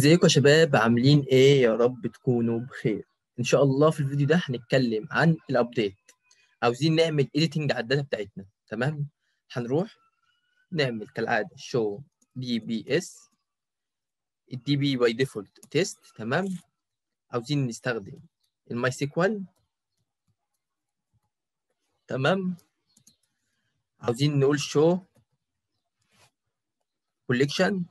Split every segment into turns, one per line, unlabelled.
ازيكم يا شباب عاملين ايه يا رب تكونوا بخير ان شاء الله في الفيديو ده هنتكلم عن الابديت عاوزين نعمل اديتنج على الداتا بتاعتنا تمام هنروح نعمل كالعاده شو دي بي اس الدي بي باي ديفولت تيست تمام عاوزين نستخدم الماي سيكوال تمام عاوزين نقول شو كوليكشن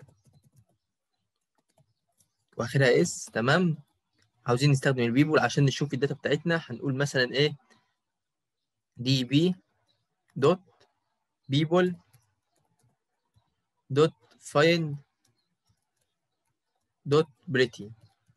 واخرها اس تمام عاوزين نستخدم البيبول عشان نشوف الداتا بتاعتنا هنقول مثلا ايه دي بي دوت بيبول دوت فايند دوت بريتي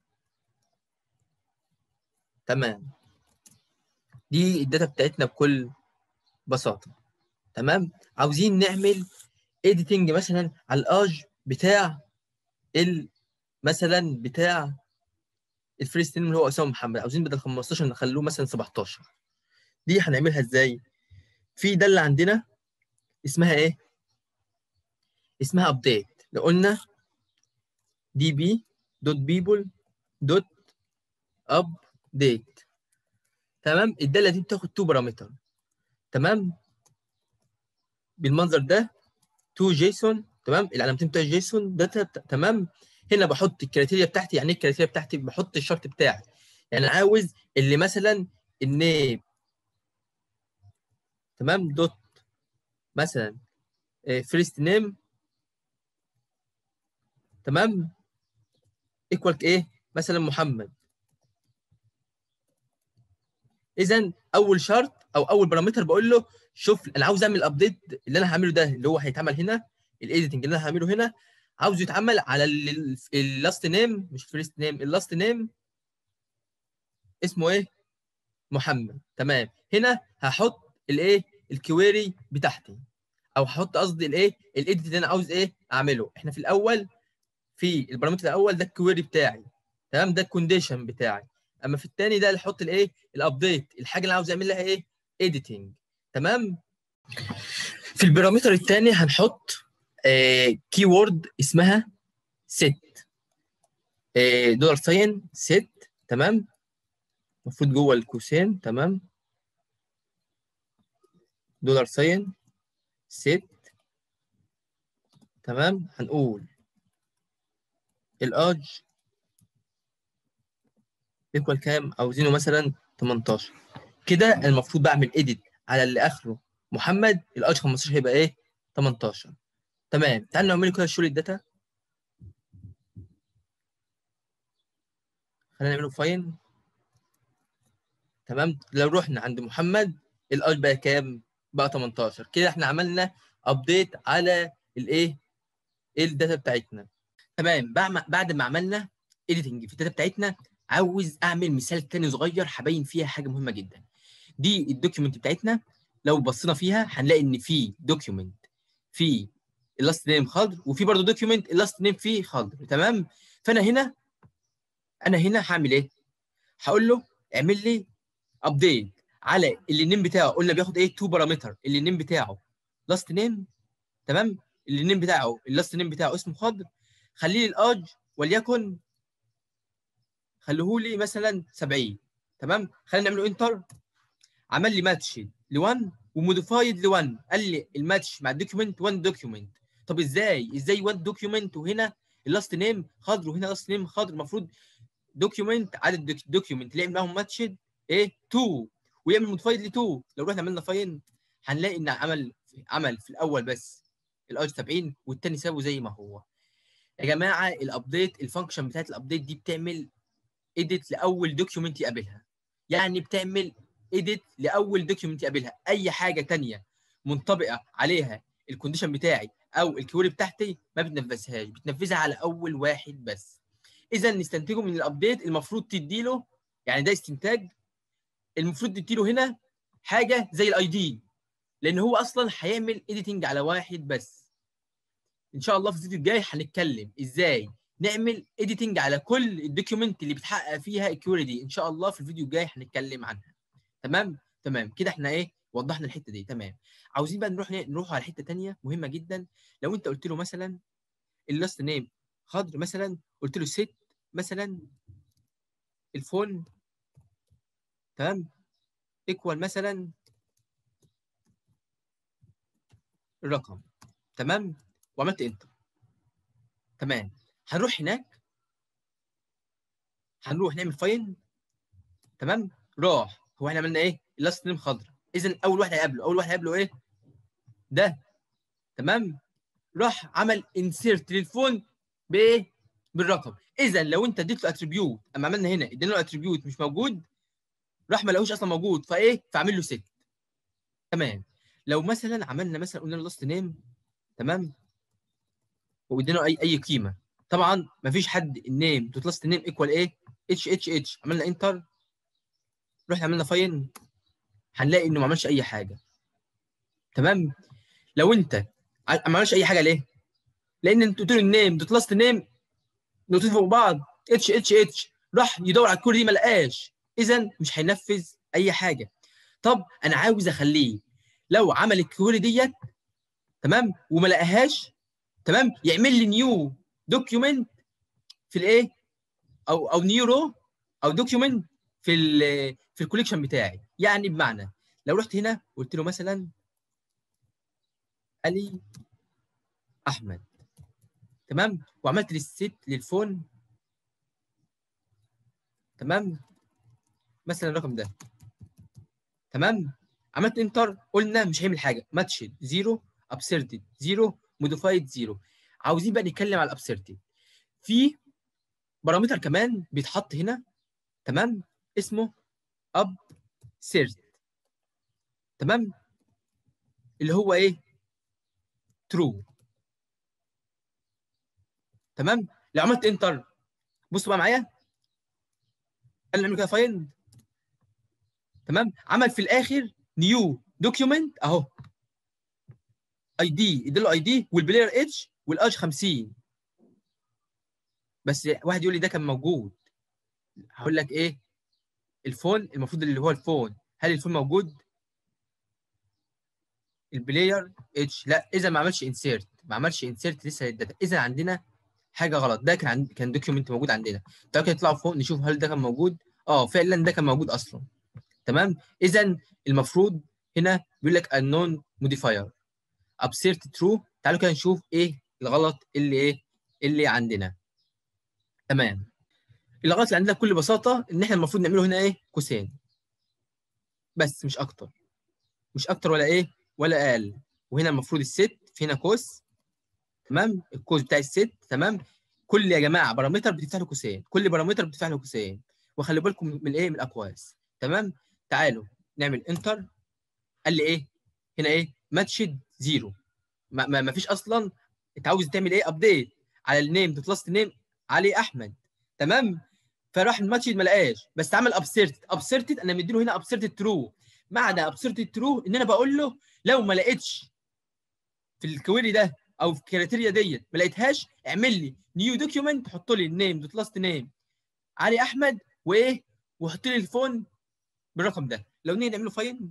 تمام دي الداتا بتاعتنا بكل بساطة تمام عاوزين نعمل editing مثلا على الاج بتاع ال مثلا بتاع الفريست اللي هو اسامه محمد عاوزين بدل 15 نخلوه مثلا 17 دي هنعملها ازاي في داله عندنا اسمها ايه اسمها ابديت لو قلنا دي بي دوت بيبل دوت ابديت تمام الداله دي بتاخد تو بارامتر تمام بالمنظر ده تو جيسون تمام العلامتين بتوع جيسون داتا تمام هنا بحط الكريتيريا بتاعتي يعني ايه الكريتيريا بتاعتي بحط الشرط بتاعي يعني عاوز اللي مثلا النيم تمام دوت مثلا فيرست نيم تمام ايكوال ايه مثلا محمد اذا اول شرط او اول بارامتر بقول له شوف انا عاوز اعمل ابديت اللي انا هعمله ده اللي هو هيتعمل هنا الايديتنج اللي انا هعمله هنا عاوزه يتعمل على اللاست نيم مش فيرست نيم اللاست نيم اسمه ايه محمد تمام هنا هحط الايه الكويري بتاعتي او هحط قصدي الايه الايديت اللي انا عاوز ايه اعمله احنا في الاول في البارامتر الاول ده الكويري بتاعي تمام ده الكونديشن بتاعي اما في الثاني ده اللي احط الايه الابديت الحاجه اللي عاوز اعمل لها ايه اديتنج تمام في البارامتر الثاني هنحط كي وورد اسمها set دولار ساين set تمام المفروض جوه القوسين تمام دولار ساين set تمام هنقول الاج ايكوال كام عاوزينه مثلا 18 كده المفروض بعمل اديت على اللي اخره محمد الاج 15 هيبقى ايه 18 تمام تعالوا نعمل كده شو الداتا خلينا نعمله فاين تمام لو رحنا عند محمد الاج بقى كام بقى 18 كده احنا عملنا ابديت على الايه الداتا بتاعتنا تمام بعد ما عملنا اديتنج في الداتا بتاعتنا عاوز اعمل مثال تاني صغير هبين فيها حاجه مهمه جدا دي الدوكيومنت بتاعتنا لو بصينا فيها هنلاقي ان في دوكيومنت في اللاست نيم خضر وفي برضه دوكيومنت اللاست نيم فيه خضر تمام فانا هنا انا هنا هعمل ايه هقول له اعمل لي ابديت على اللي النيم بتاعه قلنا بياخد ايه تو بارامتر اللي النيم بتاعه لاست نيم تمام اللي النيم بتاعه اللاست نيم بتاعه اسمه خضر خليه لي الاج وليكن خليه لي مثلا 70 تمام خلينا نعمله انتر عمل لي ماتش ل1 وموديفايد ل1 قال لي الماتش مع الدوكيومنت 1 دوكيومنت طب ازاي ازاي 1 دوكيومنت وهنا اللاست نيم خضر وهنا لاست نيم خضر المفروض دوكيومنت عدد دوكيومنت اللي يعمل معاهم ماتشد ايه 2 ويعمل موديفايد ل 2 لو رحنا عملنا فاين هنلاقي ان عمل عمل في الاول بس الاج 70 والثاني سابه زي ما هو يا جماعه الابديت الفانكشن بتاعت الابديت دي بتعمل اديت لاول دوكيومنت يقابلها يعني بتعمل اديت لاول دوكيومنت يقابلها اي حاجه ثانيه منطبقه عليها الكونديشن بتاعي او الكيوري بتاعتي ما بتنفذهاش بتنفذها على اول واحد بس اذا نستنتجه من الابديت المفروض تديله يعني ده استنتاج المفروض تديله هنا حاجه زي الاي دي لان هو اصلا هيعمل اديتنج على واحد بس ان شاء الله في الفيديو الجاي هنتكلم ازاي نعمل اديتنج على كل الدوكيومنت اللي بتحقق فيها الكيوري دي ان شاء الله في الفيديو الجاي هنتكلم عنها تمام تمام كده احنا ايه وضحنا الحته دي تمام عاوزين بقى نروح نروح على حته ثانيه مهمه جدا لو انت قلت له مثلا اللاست نيم خضر مثلا قلت له ست مثلا الفون تمام ايكوال مثلا الرقم تمام وعملت انتر تمام هنروح هناك هنروح نعمل فاين تمام راح هو احنا عملنا ايه اللاست نيم خضر اذا اول واحد هيقابله اول واحد هيقابله ايه ده تمام راح عمل انسيرت للفون بايه بالرقم اذا لو انت اديت له اتريبيوت اما عملنا هنا ادينا له اتريبيوت مش موجود راح ما لقوش اصلا موجود فايه فاعمل له ست تمام لو مثلا عملنا مثلا قلنا له لاست نيم تمام وادينا اي اي قيمه طبعا ما فيش حد النيم دوت لاست نيم ايكوال ايه اتش اتش اتش عملنا انتر رحنا عملنا فاين هنلاقي انه ما عملش اي حاجه تمام لو انت ما عملش اي حاجه ليه لان انت قلت له النيم دوت لاست نيم نقطتين فوق بعض اتش اتش اتش راح يدور على الكل دي ما لقاش اذا مش هينفذ اي حاجه طب انا عاوز اخليه لو عمل الكويري ديت تمام وما لقاهاش تمام يعمل لي نيو دوكيومنت في الايه او او نيو رو او دوكيومنت في ال في الكوليكشن بتاعي يعني بمعنى لو رحت هنا قلت له مثلا علي احمد تمام وعملت ريست للفون تمام مثلا الرقم ده تمام عملت انتر قلنا مش هيعمل حاجه ماتشد زيرو ابسيرتد زيرو موديفايد زيرو عاوزين بقى نتكلم على الابسيرتد في بارامتر كمان بيتحط هنا تمام اسمه اب سيرت تمام اللي هو ايه ترو تمام لو عملت انتر بصوا بقى معايا قال نعمل كده فايند تمام عمل في الاخر نيو دوكيومنت اهو اي دي اديله اي دي والبلاير اتش والاج 50 بس واحد يقول لي ده كان موجود هقول لك ايه الفون المفروض اللي هو الفون هل الفون موجود البلاير اتش لا اذا ما عملش انسيرت ما عملش انسيرت لسه للداتا اذا عندنا حاجه غلط ده كان عند... كان دوكيومنت موجود عندنا تعالوا كده نطلعوا فوق نشوف هل ده كان موجود اه فعلا ده كان موجود اصلا تمام اذا المفروض هنا بيقول لك unknown modifier absert true تعالوا كده نشوف ايه الغلط اللي ايه اللي عندنا تمام الغلط اللي عندنا بكل بساطه ان احنا المفروض نعمله هنا ايه قوسين بس مش اكتر مش اكتر ولا ايه ولا اقل وهنا المفروض الست في هنا قوس تمام القوس بتاع الست تمام كل يا جماعه بارامتر بتفتح له قوسين كل بارامتر بتفتح له قوسين وخلي بالكم من الايه من الاقواس تمام تعالوا نعمل انتر قال لي ايه هنا ايه ماتشد زيرو ما, ما, ما فيش اصلا انت عاوز تعمل ايه ابديت على النيم دوت لاست نيم علي احمد تمام فراح الماتشد ما لقاش بس عمل ابسيرتد ابسيرتد انا مديله هنا ابسيرتد ترو معنى ابسيرتد ترو ان انا بقول له لو ما لقيتش في الكويري ده او في الكريتيريا ديت ما لقيتهاش اعمل لي نيو دوكيومنت حط لي النيم دوت لاست نيم علي احمد وايه وحط لي الفون بالرقم ده لو نيجي نعمله فايند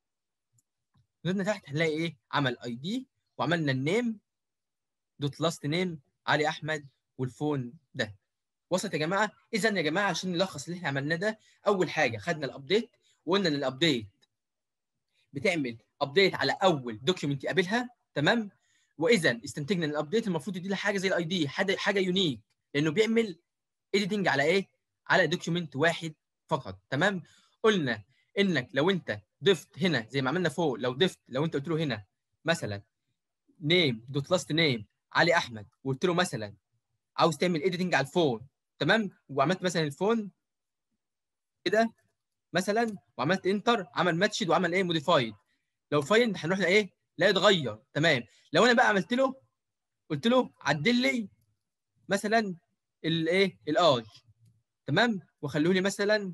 نزلنا تحت هنلاقي ايه عمل اي دي وعملنا النيم دوت لاست نيم علي احمد والفون ده وصلت يا جماعه اذا يا جماعه عشان نلخص اللي احنا عملناه ده اول حاجه خدنا الابديت وقلنا ان الابديت بتعمل ابديت على اول دوكيومنت يقابلها تمام واذا استنتجنا ان الابديت المفروض يدي لها حاجه زي الاي دي حاجه حاجه يونيك لانه بيعمل اديتنج على ايه على دوكيومنت واحد فقط تمام قلنا انك لو انت ضفت هنا زي ما عملنا فوق لو ضفت لو انت قلت له هنا مثلا نيم دوت لاست نيم علي احمد وقلت له مثلا عاوز تعمل اديتنج على الفون تمام وعملت مثلا الفون كده مثلا وعملت انتر عمل ماتشد وعمل ايه موديفايد لو فايند هنروح ايه لا يتغير تمام لو انا بقى عملت له قلت له عدل لي مثلا الايه الاج تمام وخلوه لي مثلا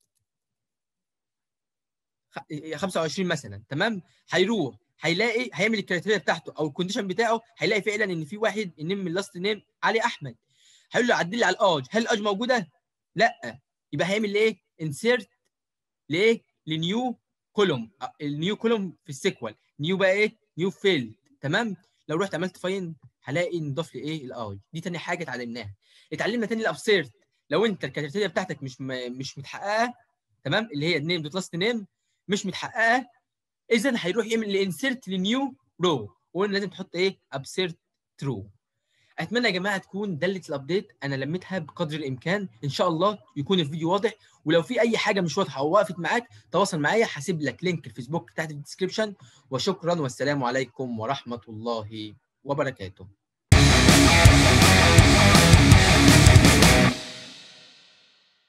25 مثلا تمام هيروح هيلاقي هيعمل الكريتيريا بتاعته او الكونديشن بتاعه هيلاقي فعلا ان في واحد النيم من لاست نيم علي احمد هيقول له عدل لي على الاج هل الاج موجوده؟ لا يبقى هيعمل ايه؟ انسيرت لايه؟ لنيو كولوم النيو كولوم في السيكوال نيو بقى ايه؟ نيو فيلد تمام؟ لو رحت عملت فاين هلاقي نضاف لي ايه الاي دي تاني حاجه اتعلمناها اتعلمنا تاني الابسيرت لو انت الكاتيجوريا بتاعتك مش م... مش متحققه تمام اللي هي النيم دوت لاست نيم مش متحققه اذا هيروح يعمل الانسيرت لنيو رو وقلنا لازم تحط ايه ابسيرت ترو اتمنى يا جماعه تكون داله الابديت انا لميتها بقدر الامكان ان شاء الله يكون الفيديو واضح ولو في اي حاجه مش واضحه او وقفت معاك تواصل معايا هسيب لك لينك الفيسبوك تحت في الديسكربشن وشكرا والسلام عليكم ورحمه الله وبركاته